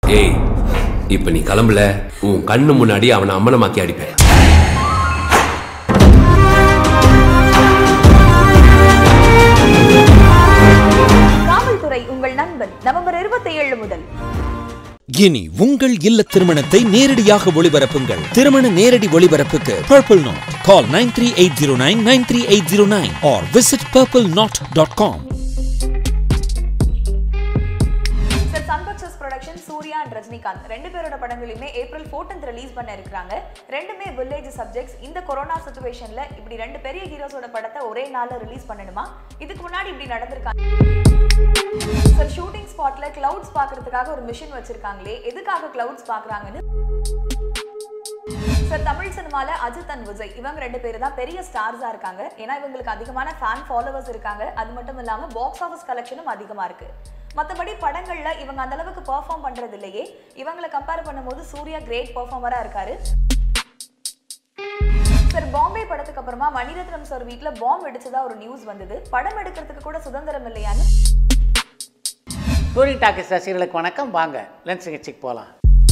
ஏய் இப்ப நீ கிளம்பல உன் கண்ணு முன்னாடி அவனை அம்மனமாக்கி அடிப்பேன் காவல்துறை உங்கள் நண்பன் நவம்பர் இருபத்தி ஏழு முதல் இனி உங்கள் இல்ல திருமணத்தை நேரடியாக ஒளிபரப்புங்கள் திருமண நேரடி ஒளிபரப்புக்கு Purple Knot call nine three eight zero nine nine three eight zero nine or visit Purple Knot dot com sir Sun Pictures production Suriya and Rajinikanth ரெண்டு பேரோட படங்களையுமே ஏப்ரல் 14th ரிலீஸ் பண்ண இருக்கிறாங்க ரெண்டுமே வில்லேஜ் சப்ஜெக்ட்ஸ் இந்த கொரோனா சுச்சுவேஷன்ல இப்படி ரெண்டு பெரிய ஹீரோஸோட படத்தை ஒரே நாள்ல ரிலீஸ் பண்ணணுமா இதுக்கு முன்னாடி இப்படி நடந்திருக்காங்க சார் ஷூட்டிங் ஸ்பாட்ல கிளவுட்ஸ் பார்க்கறதுக்காக ஒரு மிஷின் வச்சிருக்காங்களே எதுக்காக கிளவுட்ஸ் பார்க்கறாங்கன்னு சார் தமிழ் சினிமால அஜித் அண்ட் விஜய் இவங்க ரெண்டு பேரும் தான் பெரிய ஸ்டார்ஸா இருக்காங்க ஏன்னா இவங்களுக்கு அதிகமான ஃபேன் ஃபாலோவர்ஸ் இருக்காங்க அது மட்டும் இல்லாம பாக்ஸ் ஆஃபீஸ் கலெக்ஷனும் அதிகமா இருக்கு மத்தபடி படங்கள்ல இவங்க அந்த அளவுக்கு பெர்ஃபார்ம் பண்றது இல்லையே இவங்களை கம்பேர் பண்ணும்போது சூர்யா கிரேட் பெர்ஃபார்மரா இருக்காரு சார் பாம்பே படத்துக்கு அப்புறமா மணிரத்னம் சார் வீட்ல பாம்பு வெடிச்சதா ஒரு நியூஸ் வந்தது படம் எடுக்கிறதுக்கு கூட சுதந்திரம் இல்லையான்னு டூரிங் டாக்கிஸ் ரசிகர்களுக்கு வணக்கம் வாங்க லென்ஸ் நிகழ்ச்சிக்கு போகலாம்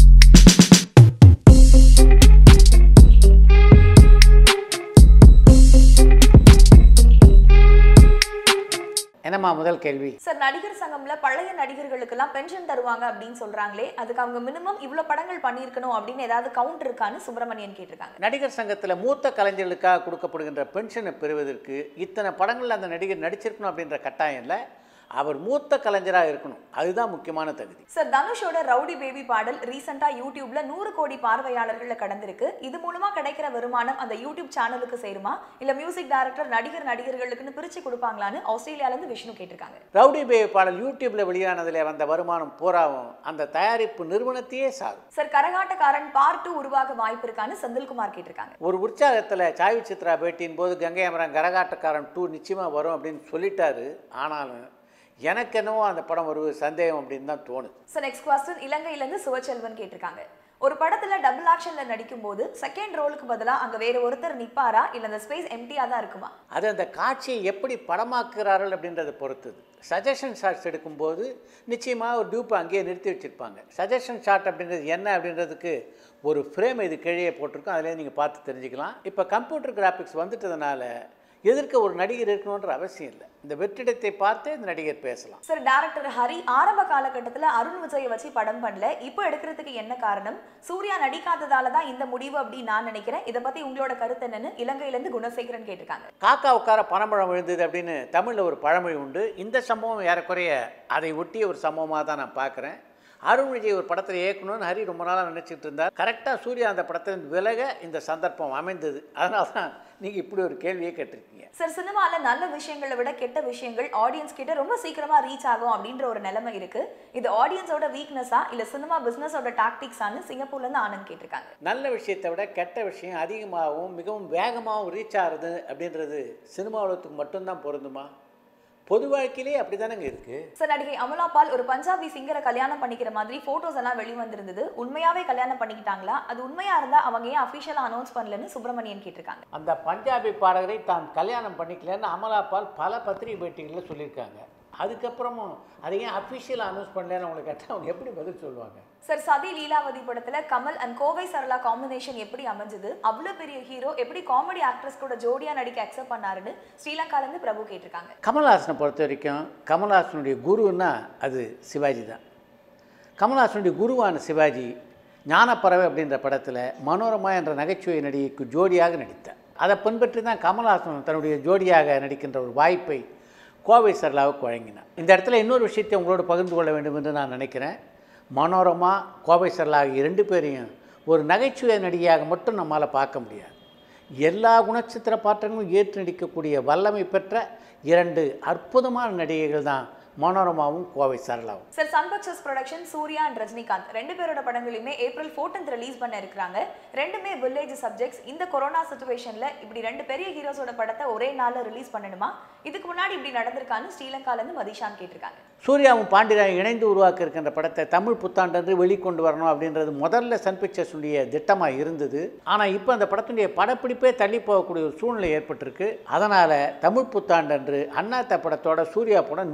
என்னம்மா முதல் கேள்வி சார் நடிகர் சங்கம்ல பழைய நடிகர்களுக்கு எல்லாம் பென்ஷன் தருவாங்க அப்படின்னு சொல்றாங்களே அதுக்கு அவங்க மினிமம் இவ்வளவு படங்கள் பண்ணியிருக்கணும் அப்படின்னு ஏதாவது கவுண்ட் இருக்கான்னு சுப்பிரமணியன் கேட்டிருக்காங்க நடிகர் சங்கத்தில் மூத்த கலைஞர்களுக்காக கொடுக்கப்படுகின்ற பென்ஷனை பெறுவதற்கு இத்தனை படங்களில் அந்த நடிகர் நடிச்சிருக்கணும் அப்படின்ற கட்டாயம் இல்லை அவர் மூத்த கலைஞராக இருக்கணும் அதுதான் முக்கியமான தகுதி சார் தனுஷோட ரவுடி பேபி பாடல் ரீசெண்டா யூடியூப்ல நூறு கோடி பார்வையாளர்கள்ல கடந்திருக்கு இது மூலமா கிடைக்கிற வருமானம் அந்த யூடியூப் சேனலுக்கு சேருமா இல்ல மியூசிக் டைரக்டர் நடிகர் நடிகர்களுக்குன்னு பிரிச்சு கொடுப்பாங்களான்னு ஆஸ்திரேலியால இருந்து விஷ்ணு கேட்டிருக்காங்க ரவுடி பேபி பாடல் யூடியூப்பில் வெளியானதில் வந்த வருமானம் பூராவும் அந்த தயாரிப்பு நிறுவனத்தையே சாரும் சார் கரகாட்டக்காரன் பார்ட் டூ உருவாக வாய்ப்பு இருக்கான்னு செந்தில்குமார் கேட்டிருக்காங்க ஒரு உற்சாகத்தில் சாய் சித்ரா பேட்டியின் போது கங்கை அமரன் கரகாட்டக்காரன் டூ நிச்சயமாக வரும் அப்படின்னு சொல்லிட்டாரு ஆனாலும் எனக்கு என்னவோ அந்த படம் ஒரு சந்தேகம் அப்படின்னு தான் தோணுது சார் நெக்ஸ்ட் கொஸ்டின் இலங்கையில இருந்து சிவச்செல்வன் கேட்டிருக்காங்க ஒரு படத்துல டபுள் ஆக்ஷன்ல நடிக்கும் போது செகண்ட் ரோலுக்கு பதிலா அங்க வேற ஒருத்தர் நிப்பாரா இல்ல அந்த ஸ்பேஸ் எம்டியா தான் இருக்குமா அது அந்த காட்சியை எப்படி படமாக்குறார்கள் அப்படின்றத பொறுத்தது சஜஷன் ஷாட்ஸ் எடுக்கும்போது நிச்சயமாக ஒரு டியூப்பை அங்கேயே நிறுத்தி வச்சுருப்பாங்க சஜஷன் ஷாட் அப்படின்றது என்ன அப்படின்றதுக்கு ஒரு ஃப்ரேம் இது கீழே போட்டிருக்கோம் அதிலே நீங்கள் பார்த்து தெரிஞ்சுக்கலாம் இப்போ கம்ப்யூட்டர் கிராஃபிக்ஸ் வந்துட்டதுனால எதிர்க்க ஒரு நடிகர் இருக்கணுன்ற அவசியம் இல்லை இந்த வெற்றிடத்தை பார்த்தே இந்த நடிகர் பேசலாம் சார் டைரக்டர் ஹரி ஆரம்ப காலகட்டத்துல அருண் விஜயை வச்சு படம் பண்ணல இப்போ எடுக்கிறதுக்கு என்ன காரணம் சூர்யா நடிக்காததால தான் இந்த முடிவு அப்படின்னு நான் நினைக்கிறேன் இதை பத்தி உங்களோட கருத்து என்னன்னு இலங்கையில இருந்து குணசேகரன் கேட்டிருக்காங்க காக்கா உட்கார பனம்பழம் விழுந்தது அப்படின்னு தமிழில் ஒரு பழமொழி உண்டு இந்த சம்பவம் ஏறக்குறைய அதை ஒட்டிய ஒரு சம்பவமாக தான் நான் பார்க்குறேன் அருண் விஜய் ஒரு படத்தில் இயக்கணும்னு ஹரி ரொம்ப நாளாக நினச்சிட்டு இருந்தார் கரெக்டாக சூர்யா அந்த படத்திலிருந்து விலக இந்த சந்தர்ப்பம் அமைந்தது அதனால தான் நீங்கள் இப்படி ஒரு கேள்வியை கேட்டிருக்கீங்க சார் சினிமால நல்ல விஷயங்களை விட கெட்ட விஷயங்கள் ஆடியன்ஸ் கிட்ட ரொம்ப சீக்கிரமா ரீச் ஆகும் அப்படின்ற ஒரு நிலைமை இருக்கு இது ஆடியன்ஸோட வீக்னஸா இல்ல சினிமா பிசினஸோட டாக்டிக்ஸான்னு சிங்கப்பூர்ல இருந்து ஆனந்த் கேட்டிருக்காங்க நல்ல விஷயத்தை விட கெட்ட விஷயம் அதிகமாகவும் மிகவும் வேகமாகவும் ரீச் ஆகுறது அப்படின்றது சினிமா உலகத்துக்கு மட்டும்தான் பொருந்துமா பொது வாழ்க்கையிலே அப்படி தானேங்க இருக்குது சார் நடிகை அமலா பால் ஒரு பஞ்சாபி சிங்கரை கல்யாணம் பண்ணிக்கிற மாதிரி போட்டோஸ் எல்லாம் வெளிவந்திருந்தது உண்மையாவே கல்யாணம் பண்ணிக்கிட்டாங்களா அது உண்மையா இருந்தா அவங்க ஏன் அபிஷியலா அனௌன்ஸ் பண்ணலன்னு சுப்பிரமணியன் கேட்டிருக்காங்க அந்த பஞ்சாபி பாடகரை தான் கல்யாணம் பண்ணிக்கலன்னு அமலாபால் பல பத்திரிகை பேட்டிகளில் சொல்லியிருக்காங்க அதுக்கப்புறமும் அதை ஏன் அஃபிஷியலாக அனௌன்ஸ் பண்ணலன்னு அவங்களை கேட்டால் அவங்க எப்படி பதில் சொல்லுவாங்க சார் சதி லீலாவதி படத்துல கமல் அண்ட் கோவை சரளா காம்பினேஷன் எப்படி அமைஞ்சது அவ்வளவு பெரிய ஹீரோ எப்படி காமெடி ஆக்ட்ரஸ் கூட ஜோடியா நடிக்க அக்செப்ட் பண்ணாருன்னு ஸ்ரீலங்கால இருந்து பிரபு கேட்டிருக்காங்க கமல்ஹாசனை பொறுத்த வரைக்கும் கமல்ஹாசனுடைய குருன்னா அது சிவாஜி தான் கமல்ஹாசனுடைய குருவான சிவாஜி ஞானப்பறவை அப்படின்ற படத்தில் மனோரமா என்ற நகைச்சுவை நடிகைக்கு ஜோடியாக நடித்தார் அதை பின்பற்றி தான் கமல்ஹாசன் தன்னுடைய ஜோடியாக நடிக்கின்ற ஒரு வாய்ப்பை கோவை சரளாவுக்கு வழங்கினார் இந்த இடத்துல இன்னொரு விஷயத்தை உங்களோடு பகிர்ந்து கொள்ள வேண்டும் என்று நான் நினைக்கிறேன் மனோரமா கோவை சரளா ஆகிய ரெண்டு பேரையும் ஒரு நகைச்சுவை நடிகையாக மட்டும் நம்மால் பார்க்க முடியாது எல்லா குணச்சித்திர பாத்திரங்களும் ஏற்று நடிக்கக்கூடிய வல்லமை பெற்ற இரண்டு அற்புதமான நடிகைகள் தான் மனோரமாவும் கோவை சரளாவும் sir Sun Pictures production Suriya and Rajinikanth ரெண்டு பேரோட படங்களையுமே ஏப்ரல் 14th ரிலீஸ் பண்ண இருக்கிறாங்க ரெண்டுமே வில்லேஜ் சப்ஜெக்ட்ஸ் இந்த கொரோனா சுச்சுவேஷன்ல இப்படி ரெண்டு பெரிய ஹீரோஸோட படத்தை ஒரே நாள்ல ரிலீஸ் பண்ணணுமா இதுக்கு முன்னாடி இப்படி நடந்திருக்கான்னு ஸ்ரீலங்கால இருந்து மதிஷான் கேட்டிருக்காங்க சூர்யாவும் பாண்டியராஜன் இணைந்து உருவாக்க இருக்கின்ற படத்தை தமிழ் புத்தாண்டன்று வெளிக்கொண்டு வரணும் அப்படின்றது முதல்ல சன் பிக்சர்ஸுடைய திட்டமாக இருந்தது ஆனால் இப்போ அந்த படத்துடைய படப்பிடிப்பே தள்ளி போகக்கூடிய ஒரு சூழ்நிலை ஏற்பட்டிருக்கு அதனால் தமிழ் புத்தாண்டன்று அண்ணாத்த படத்தோட சூர்யா படம் நிச்சயமாக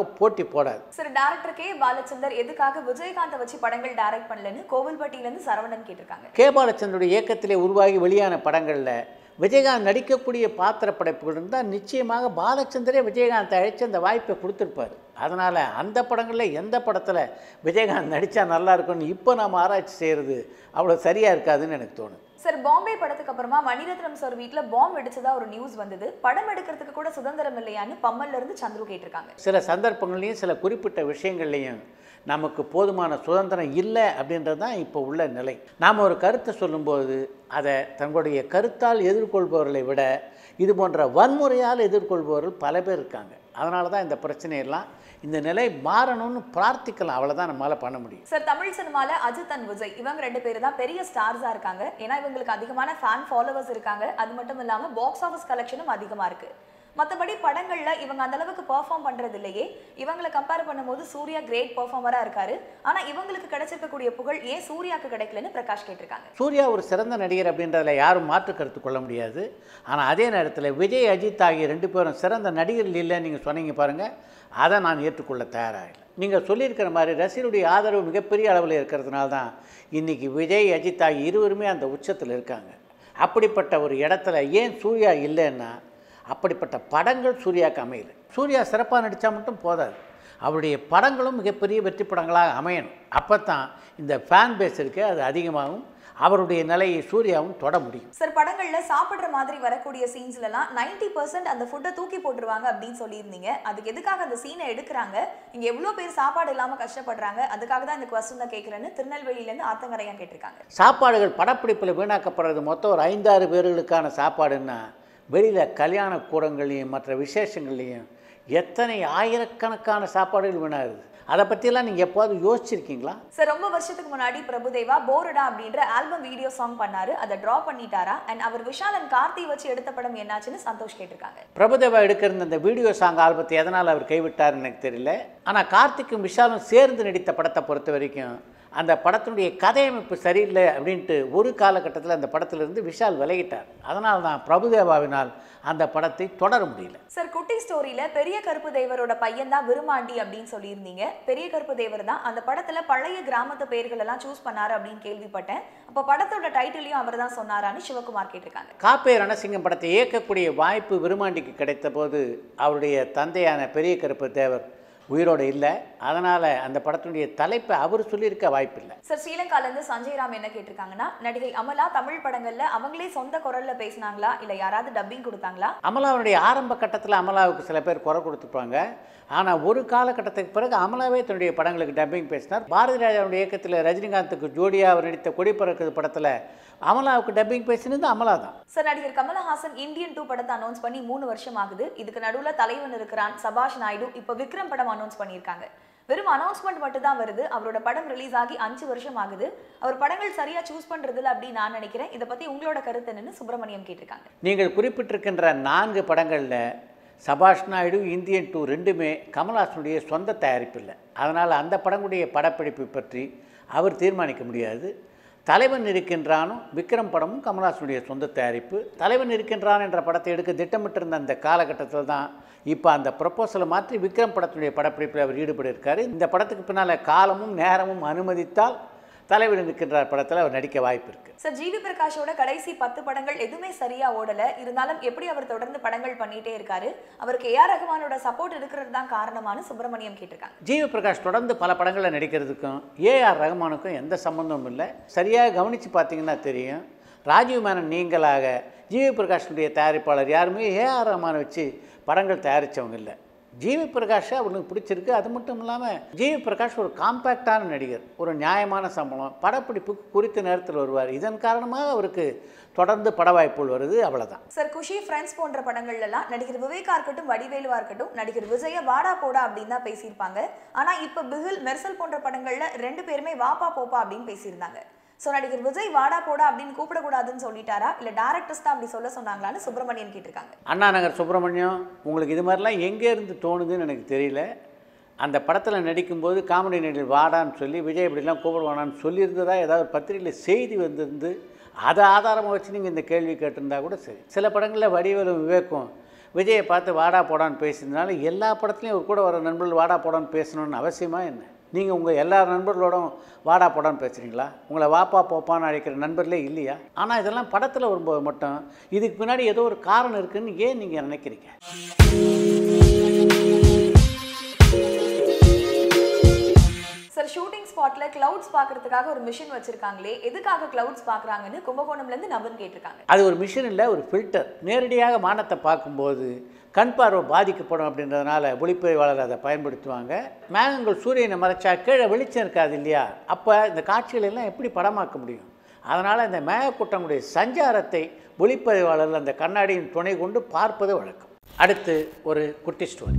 கண்டிப்பாக போட்டி போடாது சார் டேரக்டர் கே பாலச்சந்தர் எதுக்காக விஜயகாந்தை வச்சு படங்கள் டைரக்ட் பண்ணலன்னு கோவில்பட்டியில இருந்து சரவணன் கேட்டிருக்காங்க கே பாலச்சந்தருடைய இயக்கத்திலே உருவாகி வெளியான படங்களில் விஜயகாந்த் நடிக்கக்கூடிய பாத்திர படைப்புகள் இருந்தால் நிச்சயமாக பாலச்சந்தரே விஜயகாந்தை அழைச்சி அந்த வாய்ப்பை கொடுத்துருப்பார் அதனால் அந்த படங்களில் எந்த படத்தில் விஜயகாந்த் நடித்தா நல்லா இருக்கும்னு இப்போ நாம் ஆராய்ச்சி செய்கிறது அவ்வளோ சரியாக இருக்காதுன்னு எனக்கு தோணுது சார் பாம்பே படத்துக்கு அப்புறமா மணிரத்னம் சார் வீட்ல பாம்பு வெடிச்சதா ஒரு நியூஸ் வந்தது படம் எடுக்கிறதுக்கு கூட சுதந்திரம் இல்லையான்னு பம்மல்ல இருந்து சந்துரு கேட்டிருக்காங்க சில சந்தர்ப்பங்கள்லையும் சில குறிப்பிட்ட விஷயங்கள்லையும் நமக்கு போதுமான சுதந்திரம் இல்லை அப்படின்றது தான் இப்போ உள்ள நிலை நாம் ஒரு கருத்தை சொல்லும்போது அதை தங்களுடைய கருத்தால் எதிர்கொள்பவர்களை விட இது போன்ற வன்முறையால் எதிர்கொள்பவர்கள் பல பேர் இருக்காங்க அதனால தான் இந்த பிரச்சனையெல்லாம் இந்த நிலை மாறணும்னு பிரார்த்திக்கலாம் அவ்வளோதான் நம்மளால் பண்ண முடியும் சார் தமிழ் சினிமால அஜித் அண்ட் விஜய் இவங்க ரெண்டு பேரும் தான் பெரிய ஸ்டார்ஸா இருக்காங்க ஏன்னா இவங்களுக்கு அதிகமான ஃபேன் ஃபாலோவர்ஸ் இருக்காங்க அது மட்டும் இல்லாம பாக்ஸ் ஆஃபீஸ் கலெக்ஷனும் அதிகமா இருக்கு மத்தபடி படங்கள்ல இவங்க அந்த அளவுக்கு பெர்ஃபார்ம் பண்றது இல்லையே இவங்களை கம்பேர் பண்ணும்போது சூர்யா கிரேட் பெர்ஃபார்மரா இருக்காரு ஆனா இவங்களுக்கு கிடைச்சிருக்கக்கூடிய புகழ் ஏன் சூர்யாக்கு கிடைக்கலன்னு பிரகாஷ் கேட்டிருக்காங்க சூர்யா ஒரு சிறந்த நடிகர் அப்படின்றதுல யாரும் மாற்று கருத்து கொள்ள முடியாது ஆனால் அதே நேரத்தில் விஜய் அஜித் ஆகிய ரெண்டு பேரும் சிறந்த நடிகர்கள் இல்லைன்னு நீங்கள் சொன்னீங்க பாருங்கள் அதை நான் ஏற்றுக்கொள்ள தயாராக இல்லை நீங்கள் சொல்லியிருக்கிற மாதிரி ரசிகருடைய ஆதரவு மிகப்பெரிய அளவில் இருக்கிறதுனால தான் இன்றைக்கி விஜய் அஜித் ஆகிய இருவருமே அந்த உச்சத்தில் இருக்காங்க அப்படிப்பட்ட ஒரு இடத்துல ஏன் சூர்யா இல்லைன்னா அப்படிப்பட்ட படங்கள் சூர்யாவுக்கு அமையல சூர்யா சிறப்பாக நடித்தா மட்டும் போதாது அவருடைய படங்களும் மிகப்பெரிய வெற்றி படங்களாக அமையணும் அப்போ தான் இந்த ஃபேன் பேஸ் இருக்கு அது அதிகமாகும் அவருடைய நிலையை சூர்யாவும் தொட முடியும் சார் படங்கள்ல சாப்பிடுற மாதிரி வரக்கூடிய சீன்ஸ்ல எல்லாம் நைன்டி பர்சன்ட் அந்த ஃபுட்டை தூக்கி போட்டுருவாங்க அப்படின்னு சொல்லியிருந்தீங்க அதுக்கு எதுக்காக அந்த சீனை எடுக்கிறாங்க இங்க எவ்வளவு பேர் சாப்பாடு இல்லாம கஷ்டப்படுறாங்க அதுக்காக தான் இந்த கொஸ்டின் தான் கேட்கறேன்னு திருநெல்வேலியில இருந்து ஆத்தங்கரையான் கேட்டிருக்காங்க சாப்பாடுகள் படப்பிடிப்பில் வீணாக்கப்படுறது மொத்தம் ஒரு ஐந்தாறு பேர்களுக்கான சாப்பாடுன்னா வெளியில் கல்யாண கூடங்கள்லையும் மற்ற விசேஷங்கள்லையும் எத்தனை ஆயிரக்கணக்கான சாப்பாடுகள் வீணாகுது அதை பற்றியெல்லாம் நீங்கள் எப்போது யோசிச்சிருக்கீங்களா சார் ரொம்ப வருஷத்துக்கு முன்னாடி பிரபுதேவா போரடா அப்படின்ற ஆல்பம் வீடியோ சாங் பண்ணாரு அதை டிரா பண்ணிட்டாரா அண்ட் அவர் விஷால் அண்ட் கார்த்தி வச்சு எடுத்த படம் என்னாச்சுன்னு சந்தோஷ் கேட்டிருக்காங்க பிரபுதேவா எடுக்கிற அந்த வீடியோ சாங் ஆல்பத்தை எதனால் அவர் கைவிட்டார்னு எனக்கு தெரியல ஆனால் கார்த்திக்கும் விஷாலும் சேர்ந்து நடித்த படத்தை பொறுத்த வரைக்கும் அந்த படத்தினுடைய கதையமைப்பு சரியில்லை அப்படின்ட்டு ஒரு காலகட்டத்தில் அந்த படத்திலிருந்து விஷால் விலகிட்டார் அதனால தான் பிரபுதேவாவினால் அந்த படத்தை தொடர முடியல சார் குட்டி ஸ்டோரியில பெரிய கருப்பு தேவரோட பையன் தான் விருமாண்டி அப்படின்னு சொல்லியிருந்தீங்க பெரிய கருப்பு தேவர் தான் அந்த படத்துல பழைய கிராமத்து பெயர்கள் எல்லாம் சூஸ் பண்ணாரு அப்படின்னு கேள்விப்பட்டேன் அப்ப படத்தோட டைட்டிலையும் அவர் தான் சொன்னாரான்னு சிவகுமார் கேட்டிருக்காங்க காப்பே ரணசிங்கம் படத்தை இயக்கக்கூடிய வாய்ப்பு விருமாண்டிக்கு கிடைத்த போது அவருடைய தந்தையான பெரிய கருப்பு தேவர் உயிரோடு இல்லை அதனால் அந்த படத்தினுடைய தலைப்பை அவர் சொல்லியிருக்க வாய்ப்பில்லை சார் ஸ்ரீலங்கால இருந்து சஞ்சய் ராம் என்ன கேட்டிருக்காங்கன்னா நடிகை அமலா தமிழ் படங்கள்ல அவங்களே சொந்த குரல்ல பேசினாங்களா இல்ல யாராவது டப்பிங் கொடுத்தாங்களா அமலாவுடைய ஆரம்ப கட்டத்தில் அமலாவுக்கு சில பேர் குறை கொடுத்துருப்பாங்க ஆனால் ஒரு காலகட்டத்துக்கு பிறகு அமலாவே தன்னுடைய படங்களுக்கு டப்பிங் பேசினார் பாரதி ராஜாவுடைய இயக்கத்தில் ரஜினிகாந்துக்கு ஜோடியாக அவர் நடித்த கொடி பறக்குது படத்தில் அமலாவுக்கு டப்பிங் பேசினது அமலா தான் சார் நடிகர் கமலஹாசன் இந்தியன் டூ படத்தை அனௌன்ஸ் பண்ணி மூணு வருஷம் ஆகுது இதுக்கு நடுவுல தலைவன் இருக்கிறான் சபாஷ் நாயுடு இப்ப விக்ரம் படம் அனௌன்ஸ் பண்ணியிருக்காங்க வெறும் அனௌன்ஸ்மெண்ட் மட்டும் தான் வருது அவரோட படம் ரிலீஸ் ஆகி அஞ்சு வருஷம் ஆகுது அவர் படங்கள் சரியா சூஸ் பண்றதுல அப்படின்னு நான் நினைக்கிறேன் இதை பத்தி உங்களோட கருத்து என்னன்னு சுப்பிரமணியம் கேட்டிருக்காங்க நீங்கள் குறிப்பிட்டிருக்கின்ற நான்கு படங்களில் சபாஷ் நாயுடு இந்தியன் டூ ரெண்டுமே கமல்ஹாசனுடைய சொந்த தயாரிப்பு இல்லை அதனால் அந்த படங்களுடைய படப்பிடிப்பு பற்றி அவர் தீர்மானிக்க முடியாது தலைவன் இருக்கின்றானும் விக்ரம் படமும் கமல்ஹாசனுடைய சொந்த தயாரிப்பு தலைவன் இருக்கின்றான் என்ற படத்தை எடுக்க திட்டமிட்டிருந்த அந்த காலகட்டத்தில் தான் இப்போ அந்த ப்ரப்போசலை மாற்றி விக்ரம் படத்தினுடைய படப்பிடிப்பில் அவர் ஈடுபட இருக்காரு இந்த படத்துக்கு பின்னால் காலமும் நேரமும் அனுமதித்தால் தலைவன் இருக்கின்றார் படத்தில் அவர் நடிக்க வாய்ப்பு இருக்குது சார் ஜிவி பிரகாஷோட கடைசி பத்து படங்கள் எதுவுமே சரியா ஓடல இருந்தாலும் எப்படி அவர் தொடர்ந்து படங்கள் பண்ணிட்டே இருக்காரு அவருக்கு ஏஆர் ரஹ்மானோட சப்போர்ட் இருக்கிறது தான் காரணமானு சுப்பிரமணியம் கேட்டிருக்காங்க ஜிவி பிரகாஷ் தொடர்ந்து பல படங்களில் நடிக்கிறதுக்கும் ஏஆர் ரஹ்மானுக்கும் எந்த சம்பந்தமும் இல்லை சரியாக கவனித்து பார்த்தீங்கன்னா தெரியும் ராஜீவ் மேனன் நீங்களாக ஜிவி பிரகாஷனுடைய தயாரிப்பாளர் யாருமே ஏஆர் ரஹ்மானை வச்சு படங்கள் தயாரித்தவங்க இல்லை ஜிவி பிரகாஷை அவனுக்கு பிடிச்சிருக்கு அது மட்டும் இல்லாமல் ஜிவி பிரகாஷ் ஒரு காம்பேக்டான நடிகர் ஒரு நியாயமான சம்பளம் படப்பிடிப்புக்கு குறித்த நேரத்தில் வருவார் இதன் காரணமாக அவருக்கு தொடர்ந்து பட வாய்ப்புகள் வருது அவ்வளோதான் சார் குஷி ஃப்ரெண்ட்ஸ் போன்ற படங்கள்ல எல்லாம் நடிகர் விவேகா இருக்கட்டும் வடிவேலுவா இருக்கட்டும் நடிகர் விஜய வாடா போடா அப்படின்னு தான் பேசியிருப்பாங்க ஆனா இப்ப பிகில் மெர்சல் போன்ற படங்கள்ல ரெண்டு பேருமே வாப்பா போப்பா அப்படின்னு பேசியிருந்தாங்க சோ நடிகர் விஜய் வாடா போடா அப்படின்னு கூப்பிடக்கூடாதுன்னு சொல்லிட்டாரா இல்ல டேரக்டர்ஸ் தான் அப்படி சொல்ல சொன்னாங்களான்னு சுப்பிரமணியன் கேட்டிருக்காங்க அண்ணா நகர் சுப்பிரமணியம் உங்களுக்கு இது மாதிரிலாம் எங்கே இருந்து தோணுதுன்னு எனக்கு தெரியல அந்த படத்தில் நடிக்கும்போது காமெடி நடிகர் வாடான்னு சொல்லி விஜய் இப்படிலாம் கூப்பிடுவானான்னு சொல்லியிருந்ததா ஏதாவது ஒரு பத்திரிகையில் செய்தி வந்திருந்து அதை ஆதாரமாக வச்சு நீங்கள் இந்த கேள்வி கேட்டிருந்தா கூட சரி சில படங்களில் வடிவேலும் விவேக்கும் விஜயை பார்த்து வாடா போடான்னு பேசுனதுனால எல்லா படத்துலையும் ஒரு கூட வர நண்பர்கள் வாடா போடான்னு பேசணும்னு அவசியமா என்ன நீங்கள் உங்கள் எல்லா நண்பர்களோடும் வாடா போடான்னு பேசுகிறீங்களா உங்களை வாப்பா போப்பான்னு அழைக்கிற நண்பர்களே இல்லையா ஆனால் இதெல்லாம் படத்தில் வரும்போது மட்டும் இதுக்கு பின்னாடி ஏதோ ஒரு காரணம் இருக்குன்னு ஏன் நீங்கள் நினைக்கிறீங்க சார் ஷூட்டிங் ஸ்பாட்ல கிளவுட்ஸ் பார்க்கறதுக்காக ஒரு மிஷின் வச்சிருக்காங்களே எதுக்காக கிளவுட்ஸ் பார்க்கறாங்கன்னு கும்பகோணம்ல இருந்து நவன் கேட்டிருக்காங்க அது ஒரு மிஷின் இல்லை ஒரு ஃபில்டர் நேரடியாக வானத்தை பார்க்கும்போது கண் பார்வை பாதிக்கப்படும் அப்படின்றதுனால ஒளிப்பதிவாளர் அதை பயன்படுத்துவாங்க மேகங்கள் சூரியனை மறைச்சா கீழே வெளிச்சம் இருக்காது இல்லையா அப்போ இந்த காட்சிகளை எல்லாம் எப்படி படமாக்க முடியும் அதனால் இந்த மேகக்கூட்டங்களுடைய சஞ்சாரத்தை ஒளிப்பதிவாளர்கள் அந்த கண்ணாடியின் துணை கொண்டு பார்ப்பது வழக்கம் அடுத்து ஒரு குட்டி ஸ்டோரி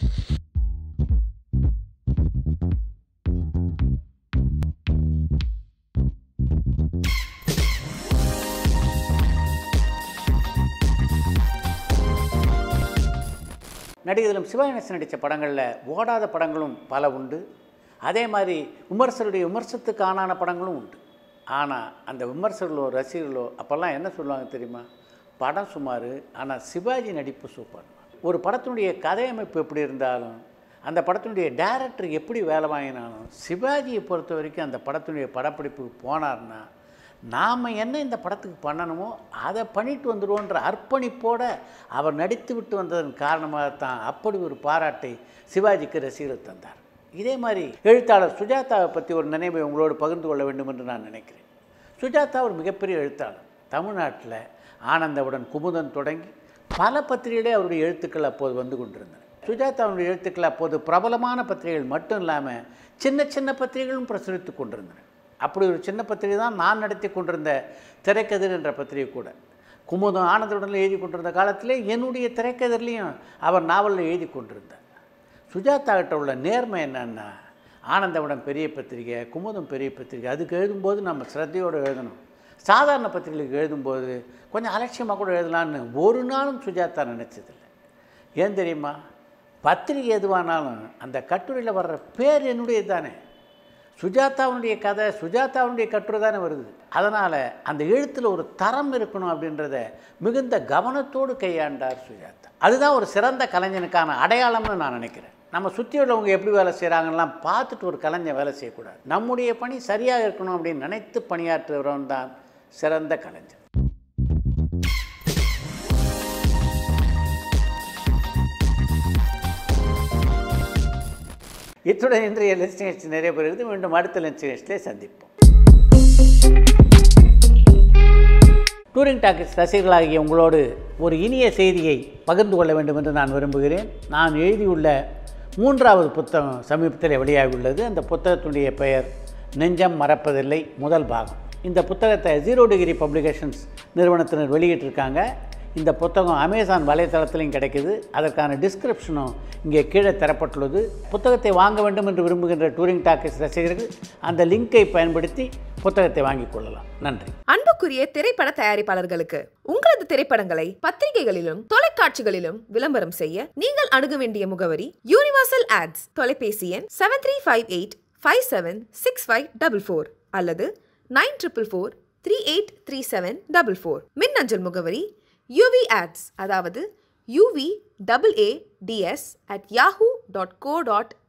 நடிகர்களும் சிவகணேசன் நடித்த படங்களில் ஓடாத படங்களும் பல உண்டு அதே மாதிரி விமர்சகருடைய விமர்சனத்துக்கு ஆனான படங்களும் உண்டு ஆனால் அந்த விமர்சகர்களோ ரசிகர்களோ அப்போல்லாம் என்ன சொல்லுவாங்க தெரியுமா படம் சுமார் ஆனால் சிவாஜி நடிப்பு சூப்பர் ஒரு படத்தினுடைய கதையமைப்பு எப்படி இருந்தாலும் அந்த படத்தினுடைய டைரக்டர் எப்படி வேலை வாங்கினாலும் சிவாஜியை பொறுத்த வரைக்கும் அந்த படத்தினுடைய படப்பிடிப்புக்கு போனார்னா நாம் என்ன இந்த படத்துக்கு பண்ணணுமோ அதை பண்ணிட்டு வந்துடுவோன்ற அர்ப்பணிப்போட அவர் நடித்து விட்டு வந்ததன் காரணமாகத்தான் அப்படி ஒரு பாராட்டை சிவாஜிக்கு ரசிகர்கள் தந்தார் இதே மாதிரி எழுத்தாளர் சுஜாதாவை பற்றி ஒரு நினைவை உங்களோடு பகிர்ந்து கொள்ள வேண்டும் என்று நான் நினைக்கிறேன் சுஜாதா ஒரு மிகப்பெரிய எழுத்தாளர் தமிழ்நாட்டில் ஆனந்தவுடன் குமுதன் தொடங்கி பல பத்திரிகைகளே அவருடைய எழுத்துக்கள் அப்போது வந்து கொண்டிருந்தன சுஜாதாவுடைய எழுத்துக்கள் அப்போது பிரபலமான பத்திரிகைகள் மட்டும் இல்லாமல் சின்ன சின்ன பத்திரிகைகளும் பிரசுரித்து கொண்டிருந்தன அப்படி ஒரு சின்ன பத்திரிகை தான் நான் நடத்தி கொண்டிருந்த திரைக்கதிர் என்ற பத்திரிகை கூட குமுதம் ஆனந்தவுடன் எழுதி கொண்டிருந்த காலத்திலே என்னுடைய திரைக்கதிர்லேயும் அவர் நாவலில் எழுதி கொண்டிருந்தார் சுஜாதா கிட்ட உள்ள நேர்மை என்னன்னா ஆனந்தவுடன் பெரிய பத்திரிகை குமுதம் பெரிய பத்திரிகை அதுக்கு எழுதும்போது நம்ம சிரத்தையோடு எழுதணும் சாதாரண பத்திரிகைகளுக்கு எழுதும்போது கொஞ்சம் அலட்சியமாக கூட எழுதலான்னு ஒரு நாளும் சுஜாதா நினச்சதில்லை ஏன் தெரியுமா பத்திரிகை எதுவானாலும் அந்த கட்டுரையில் வர்ற பேர் என்னுடையது தானே சுஜாதாவுடைய கதை சுஜாதாவுடைய கட்டுரை தானே வருது அதனால் அந்த எழுத்தில் ஒரு தரம் இருக்கணும் அப்படின்றத மிகுந்த கவனத்தோடு கையாண்டார் சுஜாதா அதுதான் ஒரு சிறந்த கலைஞனுக்கான அடையாளம்னு நான் நினைக்கிறேன் நம்ம சுற்றி உள்ளவங்க எப்படி வேலை செய்கிறாங்கலாம் பார்த்துட்டு ஒரு கலைஞன் வேலை செய்யக்கூடாது நம்முடைய பணி சரியாக இருக்கணும் அப்படின்னு நினைத்து பணியாற்றுகிறவன் தான் சிறந்த கலைஞன் இத்துடன் இன்றைய லென்ஸ் நிகழ்ச்சி நிறைய பெறுகிறது மீண்டும் அடுத்த லென்ஸ் நிகழ்ச்சியிலே சந்திப்போம் டூரிங் டாக்கிஸ் ரசிகர்களாகிய உங்களோடு ஒரு இனிய செய்தியை பகிர்ந்து கொள்ள வேண்டும் என்று நான் விரும்புகிறேன் நான் எழுதியுள்ள மூன்றாவது புத்தகம் சமீபத்தில் வெளியாகியுள்ளது அந்த புத்தகத்தினுடைய பெயர் நெஞ்சம் மறப்பதில்லை முதல் பாகம் இந்த புத்தகத்தை ஜீரோ டிகிரி பப்ளிகேஷன்ஸ் நிறுவனத்தினர் வெளியிட்டிருக்காங்க இந்த புத்தகம் அமேசான் வலைத்தளத்திலையும் கிடைக்குது அதற்கான டிஸ்கிரிப்ஷனும் இங்கே கீழே தரப்பட்டுள்ளது புத்தகத்தை வாங்க வேண்டும் என்று விரும்புகின்ற டூரிங் டாக்கிஸ் ரசிகர்கள் அந்த லிங்கை பயன்படுத்தி புத்தகத்தை வாங்கிக் கொள்ளலாம் நன்றி அன்புக்குரிய திரைப்பட தயாரிப்பாளர்களுக்கு உங்களது திரைப்படங்களை பத்திரிகைகளிலும் தொலைக்காட்சிகளிலும் விளம்பரம் செய்ய நீங்கள் அணுக வேண்டிய முகவரி யூனிவர்சல் ஆட்ஸ் தொலைபேசி எண் seven three five eight five seven six five double four அல்லது nine triple four three eight three seven double four மின்னஞ்சல் முகவரி யூவி ஆட்ஸ் அதாவது UV double A DS at Yahoo dot co dot